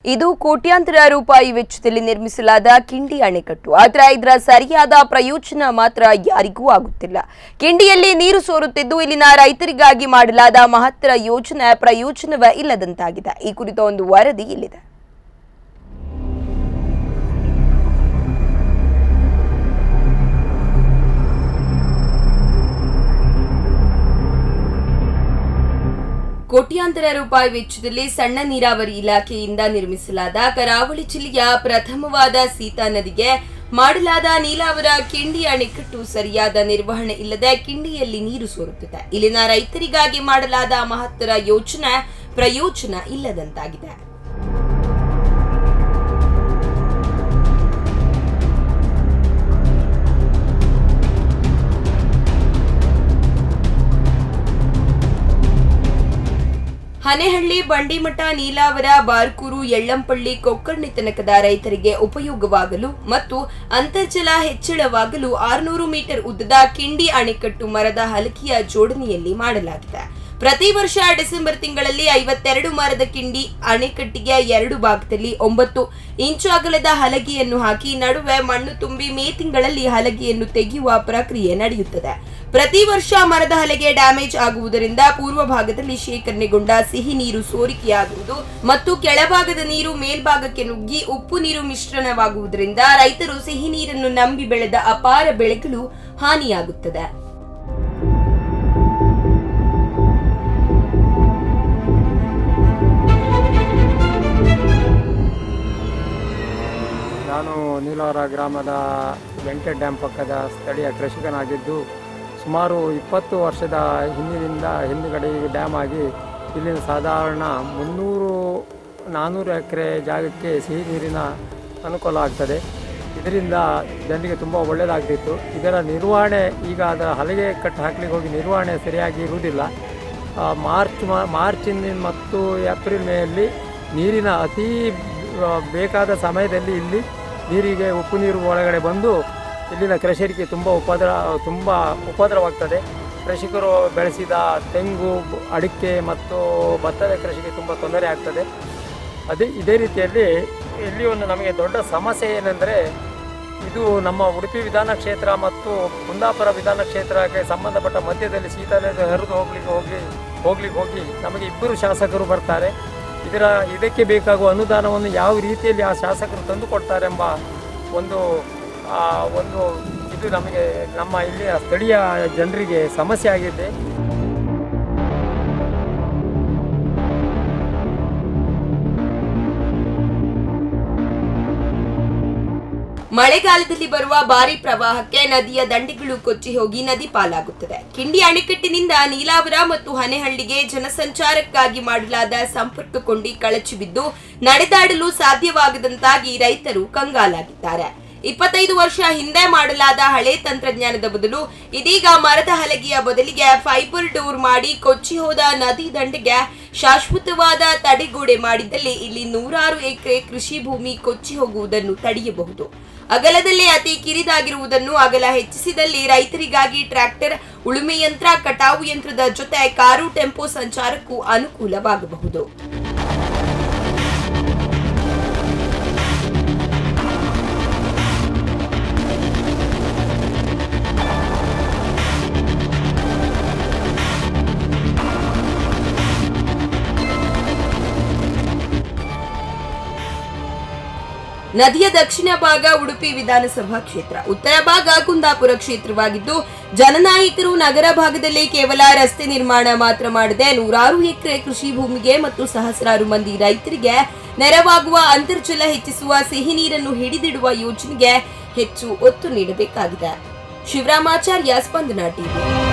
ಇದು ಕೋಟ್ಯಾಂತರ ರೂಪಾಯಿ ವೆಚ್ಚದಲ್ಲಿ ನಿರ್ಮಿಸಲಾದ ಕಿಂಡಿ ಅಣೆಕಟ್ಟು ಆದರೆ ಇದರ ಸರಿಯಾದ ಪ್ರಯೋಜನ ಮಾತ್ರ ಯಾರಿಗೂ ಆಗುತ್ತಿಲ್ಲ ಕಿಂಡಿಯಲ್ಲಿ ನೀರು ಸೋರುತ್ತಿದ್ದು ಇಲ್ಲಿನ ರೈತರಿಗಾಗಿ ಮಾಡಲಾದ ಮಹತ್ತರ ಯೋಜನೆ ಪ್ರಯೋಜನವೇ ಇಲ್ಲದಂತಾಗಿದೆ ಈ ಕುರಿತ ಒಂದು ವರದಿ ಇಲ್ಲಿದೆ ಕೋಟ್ಯಾಂತರ ರೂಪಾಯಿ ವೆಚ್ಚದಲ್ಲಿ ಸಣ್ಣ ನೀರಾವರಿ ಇಲಾಖೆಯಿಂದ ನಿರ್ಮಿಸಲಾದ ಕರಾವಳಿ ಜಿಲ್ಲೆಯ ಪ್ರಥಮವಾದ ಸೀತಾ ನದಿಗೆ ಮಾಡಲಾದ ನೀಲಾವರ ಕಿಂಡಿ ಅಣೆಕಟ್ಟು ಸರಿಯಾದ ನಿರ್ವಹಣೆ ಇಲ್ಲದೆ ಕಿಂಡಿಯಲ್ಲಿ ನೀರು ಸೋರುತ್ತಿದೆ ಇಲ್ಲಿನ ರೈತರಿಗಾಗಿ ಮಾಡಲಾದ ಮಹತ್ತರ ಯೋಜನೆ ಪ್ರಯೋಜನ ಇಲ್ಲದಂತಾಗಿದೆ ಹನೆಹಳ್ಳಿ ಬಂಡಿಮಠ ನೀಲಾವರ ಬಾರ್ಕೂರು ಎಳ್ಳಂಪಳ್ಳಿ ಕೊಕ್ಕರ್ಣಿ ತನಕದ ರೈತರಿಗೆ ಉಪಯೋಗವಾಗಲು ಮತ್ತು ಅಂತರ್ಜಲ ಹೆಚ್ಚಳವಾಗಲು ಆರುನೂರು ಮೀಟರ್ ಉದ್ದದ ಕಿಂಡಿ ಅಣೆಕಟ್ಟು ಮರದ ಹಲಕಿಯ ಜೋಡಣೆಯಲ್ಲಿ ಮಾಡಲಾಗಿದೆ ಪ್ರತಿ ವರ್ಷ ಡಿಸೆಂಬರ್ ತಿಂಗಳಲ್ಲಿ ಐವತ್ತೆರಡು ಮರದ ಕಿಂಡಿ ಅಣೆಕಟ್ಟಿಗೆ ಎರಡು ಭಾಗದಲ್ಲಿ ಒಂಬತ್ತು ಇಂಚು ಅಗಲದ ಹಲಗೆಯನ್ನು ಹಾಕಿ ನಡುವೆ ಮಣ್ಣು ತುಂಬಿ ಮೇ ತಿಂಗಳಲ್ಲಿ ಹಲಗೆಯನ್ನು ತೆಗೆಯುವ ಪ್ರಕ್ರಿಯೆ ನಡೆಯುತ್ತದೆ ಪ್ರತಿ ವರ್ಷ ಮರದ ಹಲಗೆ ಡ್ಯಾಮೇಜ್ ಆಗುವುದರಿಂದ ಪೂರ್ವ ಭಾಗದಲ್ಲಿ ಶೇಖರಣೆಗೊಂಡ ಸಿಹಿ ನೀರು ಸೋರಿಕೆಯಾಗುವುದು ಮತ್ತು ಕೆಳಭಾಗದ ನೀರು ಮೇಲ್ಭಾಗಕ್ಕೆ ನುಗ್ಗಿ ಉಪ್ಪು ನೀರು ಮಿಶ್ರಣವಾಗುವುದರಿಂದ ರೈತರು ಸಿಹಿ ನೀರನ್ನು ನಂಬಿ ಬೆಳೆದ ಅಪಾರ ಬೆಳೆಗಳು ಹಾನಿಯಾಗುತ್ತದೆ ನಾನು ನೀಲವರ ಗ್ರಾಮದ ವೆಂಕಟ ಡ್ಯಾಮ್ ಪಕ್ಕದ ಸ್ಥಳೀಯ ಕೃಷಿಕನಾಗಿದ್ದು ಸುಮಾರು ಇಪ್ಪತ್ತು ವರ್ಷದ ಹಿಂದಿನಿಂದ ಹಿಂದುಗಡೆ ಈ ಡ್ಯಾಮ್ ಆಗಿ ಇಲ್ಲಿನ ಸಾಧಾರಣ ಮುನ್ನೂರು ನಾನ್ನೂರು ಎಕರೆ ಜಾಗಕ್ಕೆ ಸಿಹಿ ನೀರಿನ ಅನುಕೂಲ ಆಗ್ತದೆ ಇದರಿಂದ ಜನರಿಗೆ ತುಂಬ ಒಳ್ಳೆಯದಾಗ್ತಿತ್ತು ಇದರ ನಿರ್ವಹಣೆ ಈಗ ಅದರ ಹಲಗೆ ಕಟ್ಟು ಹಾಕ್ಲಿಕ್ಕೆ ಹೋಗಿ ನಿರ್ವಹಣೆ ಸರಿಯಾಗಿ ಇರುವುದಿಲ್ಲ ಆ, ಮಾರ್ಚ್ ಮಾ ಮಾರ್ಚಿನ ಮತ್ತು ಏಪ್ರಿಲ್ ಮೇಯಲ್ಲಿ ನೀರಿನ ಅತೀ ಆ, ಬೇಕಾದ ಸಮಯದಲ್ಲಿ ಇಲ್ಲಿ ನೀರಿಗೆ ಉಪ್ಪು ನೀರು ಒಳಗಡೆ ಬಂದು ಇಲ್ಲಿನ ಕೃಷಿಕರಿಗೆ ತುಂಬ ಉಪದ್ರ ತುಂಬ ಉಪದ್ರವಾಗ್ತದೆ ಕೃಷಿಕರು ಬೆಳೆಸಿದ ತೆಂಗು ಅಡಿಕೆ ಮತ್ತು ಭತ್ತದ ಕೃಷಿಗೆ ತುಂಬ ತೊಂದರೆ ಆಗ್ತದೆ ಅದೇ ಇದೇ ರೀತಿಯಲ್ಲಿ ಇಲ್ಲಿ ಒಂದು ನಮಗೆ ದೊಡ್ಡ ಸಮಸ್ಯೆ ಏನೆಂದರೆ ಇದು ನಮ್ಮ ಉಡುಪಿ ವಿಧಾನ ಕ್ಷೇತ್ರ ಮತ್ತು ಕುಂದಾಪುರ ವಿಧಾನ ಕ್ಷೇತ್ರಕ್ಕೆ ಸಂಬಂಧಪಟ್ಟ ಮಧ್ಯದಲ್ಲಿ ಶೀತಲದ ಹರಿದು ಹೋಗ್ಲಿಕ್ಕೆ ಹೋಗಿ ಹೋಗ್ಲಿಕ್ಕೆ ಹೋಗಿ ನಮಗೆ ಇಬ್ಬರು ಶಾಸಕರು ಬರ್ತಾರೆ ಇದರ ಇದಕ್ಕೆ ಬೇಕಾಗುವ ಅನುದಾನವನ್ನು ಯಾವ ರೀತಿಯಲ್ಲಿ ಆ ಶಾಸಕರು ತಂದು ಕೊಡ್ತಾರೆಂಬ ಒಂದು ಆ, ಒಂದು ಇದು ನಮಗೆ ನಮ್ಮ ಇಲ್ಲಿಯ ಸ್ಥಳೀಯ ಜನರಿಗೆ ಸಮಸ್ಯೆ ಆಗಿದೆ ಮಳೆಗಾಲದಲ್ಲಿ ಬರುವ ಭಾರಿ ಪ್ರವಾಹಕ್ಕೆ ನದಿಯ ದಂಡೆಗಳು ಕೊಚ್ಚಿ ಹೋಗಿ ನದಿ ಪಾಲಾಗುತ್ತದೆ ಕಿಂಡಿ ಅಣೆಕಟ್ಟಿನಿಂದ ನೀಲಾವರ ಮತ್ತು ಹನೆಹಳ್ಳಿಗೆ ಜನಸಂಚಾರಕ್ಕಾಗಿ ಮಾಡಲಾದ ಸಂಪರ್ಕ ಕೊಂಡಿ ಕಳಚಿ ಬಿದ್ದು ನಡೆದಾಡಲು ಸಾಧ್ಯವಾಗದಂತಾಗಿ ರೈತರು ಕಂಗಾಲಾಗಿದ್ದಾರೆ ಇಪ್ಪತ್ತೈದು ವರ್ಷ ಹಿಂದೆ ಮಾಡಲಾದ ಹಳೆ ತಂತ್ರಜ್ಞಾನದ ಬದಲು ಇದೀಗ ಮರದ ಹಲಗೆಯ ಬದಲಿಗೆ ಫೈಬರ್ ಡೋರ್ ಮಾಡಿ ಕೊಚ್ಚಿ ಹೋದ ನದಿ ದಂಡೆಗೆ ಶಾಶ್ವತವಾದ ತಡೆಗೋಡೆ ಮಾಡಿದ್ದಲ್ಲಿ ಇಲ್ಲಿ ನೂರಾರು ಎಕರೆ ಕೃಷಿ ಭೂಮಿ ಕೊಚ್ಚಿ ಹೋಗುವುದನ್ನು ತಡೆಯಬಹುದು ಅಗಲದಲ್ಲಿ ಅತಿ ಕಿರಿದಾಗಿರುವುದನ್ನು ಅಗಲ ಹೆಚ್ಚಿಸಿದಲ್ಲಿ ರೈತರಿಗಾಗಿ ಟ್ರ್ಯಾಕ್ಟರ್ ಉಳುಮೆ ಯಂತ್ರ ಕಟಾವು ಯಂತ್ರದ ಜೊತೆ ಕಾರು ಟೆಂಪೋ ಸಂಚಾರಕ್ಕೂ ಅನುಕೂಲವಾಗಬಹುದು ನದಿಯ ದಕ್ಷಿಣ ಭಾಗ ಉಡುಪಿ ವಿಧಾನಸಭಾ ಕ್ಷೇತ್ರ ಉತ್ತರ ಭಾಗ ಕುಂದಾಪುರ ಕ್ಷೇತ್ರವಾಗಿದ್ದು ಜನನಾಯಕರು ನಗರ ಭಾಗದಲ್ಲಿ ಕೇವಲ ರಸ್ತೆ ನಿರ್ಮಾಣ ಮಾತ್ರ ಮಾಡದೆ ನೂರಾರು ಎಕರೆ ಕೃಷಿ ಭೂಮಿಗೆ ಮತ್ತು ಸಹಸ್ರಾರು ಮಂದಿ ರೈತರಿಗೆ ನೆರವಾಗುವ ಅಂತರ್ಜಲ ಹೆಚ್ಚಿಸುವ ಸಿಹಿ ನೀರನ್ನು ಹಿಡಿದಿಡುವ ಯೋಜನೆಗೆ ಹೆಚ್ಚು ಒತ್ತು ನೀಡಬೇಕಾಗಿದೆ ಶಿವರಾಮಾಚಾರ್ಯ ಸ್ಪಂದನ ಟಿವಿ